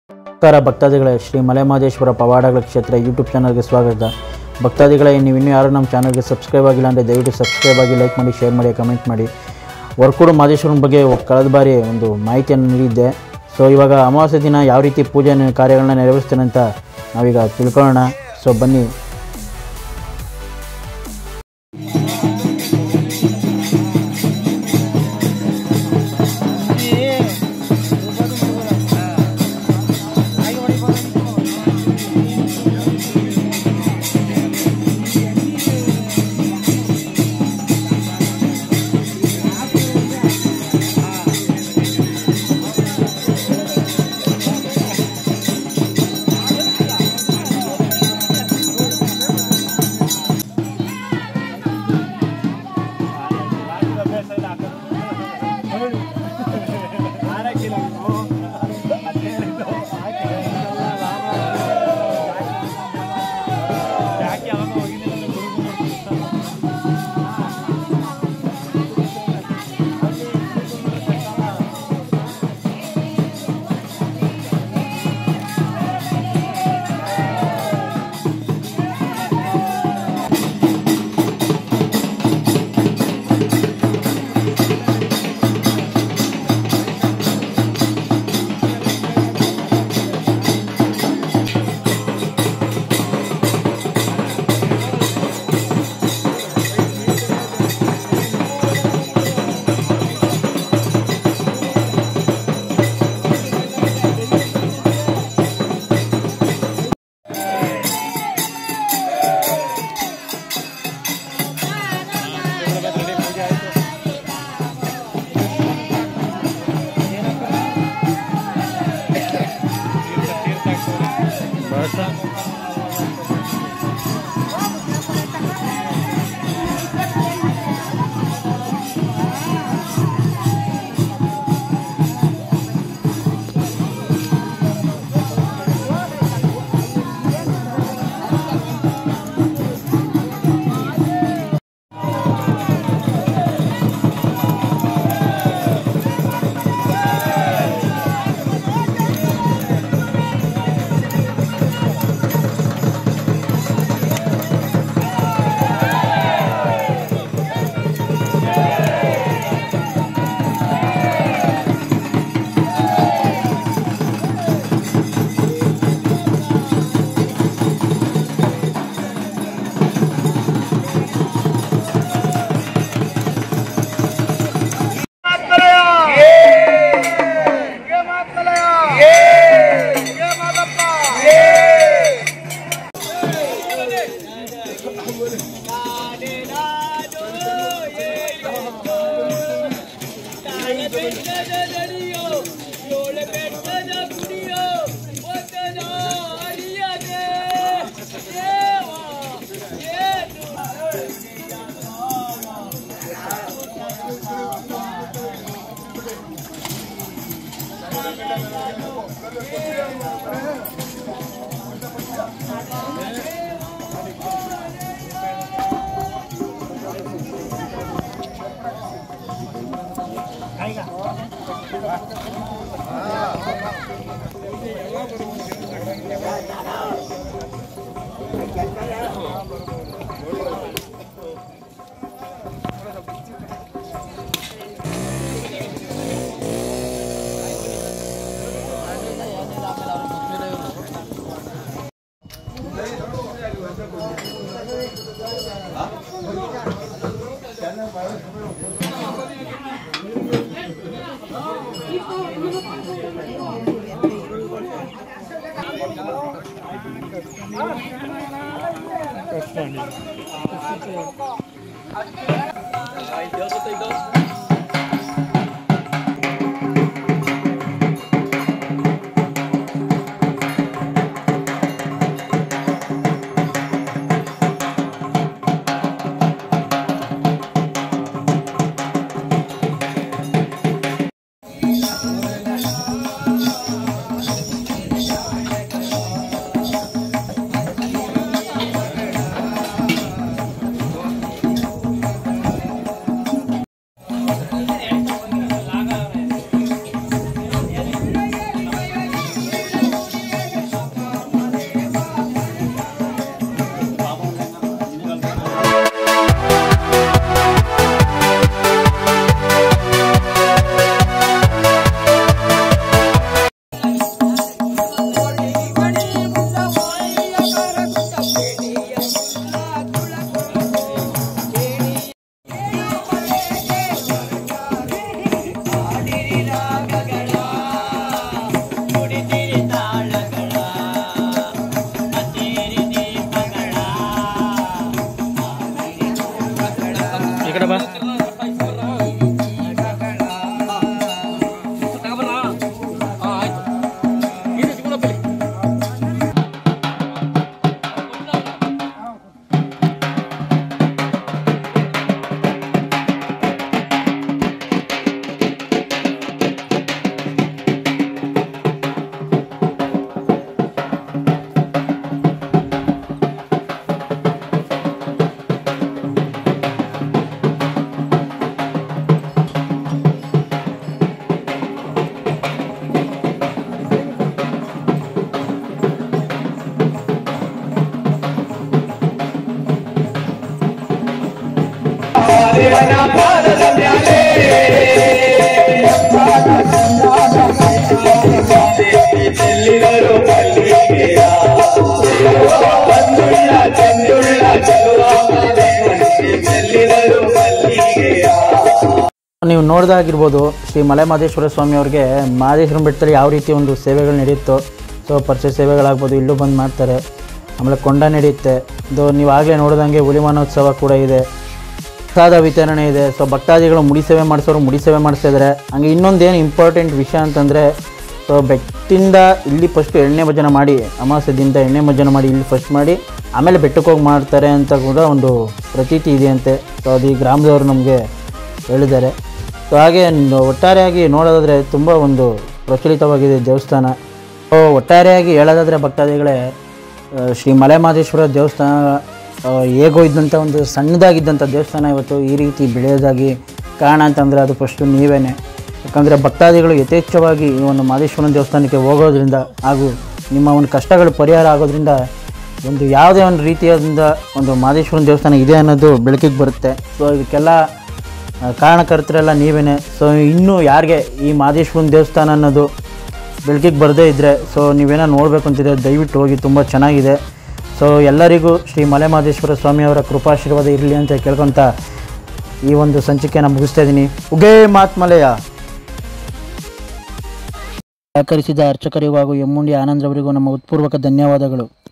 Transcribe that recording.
ನಮಸ್ಕಾರ ಭಕ್ತಾದಿಗಳೇ ಶ್ರೀ ಮಲೆಮಹದೇಶ್ವರ ಪವಾಡಗಳ ಕ್ಷೇತ್ರ ಯೂಟ್ಯೂಬ್ ಚಾನಲ್ಗೆ ಸ್ವಾಗತ ಭಕ್ತಾದಿಗಳೇ ನೀವು ಇನ್ನೂ ಯಾರು ನಮ್ಮ ಚಾನಲ್ಗೆ ಸಬ್ಸ್ಕ್ರೈಬ್ ಆಗಿಲ್ಲ ಅಂದರೆ ದಯವಿಟ್ಟು ಸಬ್ಸ್ಕ್ರೈಬ್ ಆಗಿ ಲೈಕ್ ಮಾಡಿ ಶೇರ್ ಮಾಡಿ ಕಮೆಂಟ್ ಮಾಡಿ ವರ್ಕೂಡು ಮಹದೇಶ್ವರನ ಬಗ್ಗೆ ಕಳೆದ ಬಾರಿ ಒಂದು ಮಾಹಿತಿಯನ್ನು ನೀಡಿದ್ದೆ ಸೊ ಇವಾಗ ಅಮಾವಾಸ್ಯೆ ದಿನ ಯಾವ ರೀತಿ ಪೂಜೆ ಕಾರ್ಯಗಳನ್ನ ನೆರವೇರಿಸ್ತೇನೆ ಅಂತ ನಾವೀಗ ತಿಳ್ಕೊಳ್ಳೋಣ ಸೊ ಬನ್ನಿ ದೇವನ ಪಾದದ ಮ್ಯಾಲೆ ಚೆಲ್ಲಿದರು ಮಲ್ಲಿಗೆಯ ಬಂದುಳ್ಳ ಚೆಂದುಳ್ಳ ಚೆಲುವ ಚೆಲ್ಲಿದರು ಮಲ್ಲಿಗೆಯ ನೀವು ನೋಡ್ದಾಗಿರ್ಬೋದು ಶ್ರೀ ಮಲೆ ಮಹದೇಶ್ವರ ಸ್ವಾಮಿ ಅವ್ರಿಗೆ ಮಹದೇಶ್ವರನ ಬೆಟ್ಟದಲ್ಲಿ ಯಾವ ರೀತಿ ಒಂದು ಸೇವೆಗಳು ನಡೆಯುತ್ತೋ ಸೊ ಪರಿಚಯ ಸೇವೆಗಳಾಗ್ಬೋದು ಇಲ್ಲೂ ಬಂದು ಮಾಡ್ತಾರೆ ಆಮೇಲೆ ಕೊಂಡ ನಡೆಯುತ್ತೆ ಇದು ನೀವು ಆಗಲೇ ನೋಡ್ದಂಗೆ ಹುಲಿಮಾನೋತ್ಸವ ಕೂಡ ಇದೆ ಪ್ರಸಾದ ವಿತರಣೆ ಇದೆ ಸೊ ಭಕ್ತಾದಿಗಳು ಮುಡಿ ಸೇವೆ ಮಾಡಿಸೋರು ಮುಡಿ ಸೇವೆ ಮಾಡಿಸ್ತಿದ್ದಾರೆ ಹಂಗೆ ಇನ್ನೊಂದೇನು ಇಂಪಾರ್ಟೆಂಟ್ ವಿಷಯ ಅಂತಂದರೆ ಸೊ ಬೆಟ್ಟಿಂದ ಇಲ್ಲಿ ಫಸ್ಟ್ ಎಣ್ಣೆ ಭಜನೆ ಮಾಡಿ ಅಮಾವಾಸ್ಯೆ ದಿನದ ಎಣ್ಣೆ ಭಜನೆ ಮಾಡಿ ಇಲ್ಲಿ ಫಸ್ಟ್ ಮಾಡಿ ಆಮೇಲೆ ಬೆಟ್ಟಕ್ಕೆ ಹೋಗಿ ಮಾಡ್ತಾರೆ ಅಂತ ಕೂಡ ಒಂದು ಪ್ರತೀತಿ ಇದೆಯಂತೆ ಸೊ ಅದು ಈ ಗ್ರಾಮದವರು ನಮಗೆ ಹೇಳಿದ್ದಾರೆ ಸೊ ಹಾಗೆ ನ- ಒಟ್ಟಾರೆಯಾಗಿ ನೋಡೋದಾದರೆ ತುಂಬ ಒಂದು ಪ್ರಚಲಿತವಾಗಿದೆ ದೇವಸ್ಥಾನ ಸೊ ಒಟ್ಟಾರೆಯಾಗಿ ಹೇಳೋದಾದರೆ ಭಕ್ತಾದಿಗಳೇ ಆ, ಶ್ರೀ ಮಲೆಮಹದೇಶ್ವರ ದೇವಸ್ಥಾನ ಆ, ಹೇಗೋ ಇದ್ದಂಥ ಒಂದು ಸಣ್ಣದಾಗಿದ್ದಂಥ ದೇವಸ್ಥಾನ ಇವತ್ತು ಈ ರೀತಿ ಬೆಳೆಯೋದಾಗಿ ಕಾರಣ ಅಂತಂದರೆ ಅದು ಫಸ್ಟು ನೀವೇನೆ ಯಾಕಂದರೆ ಭಕ್ತಾದಿಗಳು ಯಥೇಚ್ಛವಾಗಿ ಈ ಒಂದು ಮಹದೇಶ್ವರನ ದೇವಸ್ಥಾನಕ್ಕೆ ಹೋಗೋದ್ರಿಂದ ಹಾಗೂ ನಿಮ್ಮ ಒಂದು ಕಷ್ಟಗಳು ಪರಿಹಾರ ಆಗೋದ್ರಿಂದ ಒಂದು ಯಾವುದೇ ಒಂದು ರೀತಿಯಾದ ಒಂದು ಮಹದೇಶ್ವರನ ದೇವಸ್ಥಾನ ಇದೆ ಅನ್ನೋದು ಬೆಳಕಿಗೆ ಬರುತ್ತೆ ಸೊ ಇದಕ್ಕೆಲ್ಲ ಆ, ಕಾರಣಕರ್ತರೆಲ್ಲ ನೀವೇನೆ ಸೊ ಇನ್ನೂ ಯಾರಿಗೆ ಈ ಮಹದೇಶ್ವರನ ದೇವಸ್ಥಾನ ಅನ್ನೋದು ಬೆಳಕಿಗೆ ಬರದೇ ಇದ್ದರೆ ಸೊ ನೀವೇನೋ ನೋಡಬೇಕು ಅಂತಿದ್ರೆ ದಯವಿಟ್ಟು ಹೋಗಿ ತುಂಬ ಚೆನ್ನಾಗಿದೆ ಸೊ ಎಲ್ಲರಿಗೂ ಶ್ರೀ ಮಲೆ ಮಹದೇಶ್ವರ ಸ್ವಾಮಿಯವರ ಕೃಪಾಶೀರ್ವಾದ ಇರಲಿ ಅಂತ ಕೇಳ್ಕೊತ ಈ ಒಂದು ಸಂಚಿಕೆಯನ್ನು ಮುಗಿಸ್ತಾ ಇದ್ದೀನಿ ಉಗೇ ಮಾತ್ಮಲೆಯ ಸಹಕರಿಸಿದ ಅರ್ಚಕರಿಗೂ ಹಾಗೂ ಎಮ್ಮುಂಡಿ ಆನಂದ್ರವರಿಗೂ ನಮ್ಮ ಉತ್ಪೂರ್ವಕ ಧನ್ಯವಾದಗಳು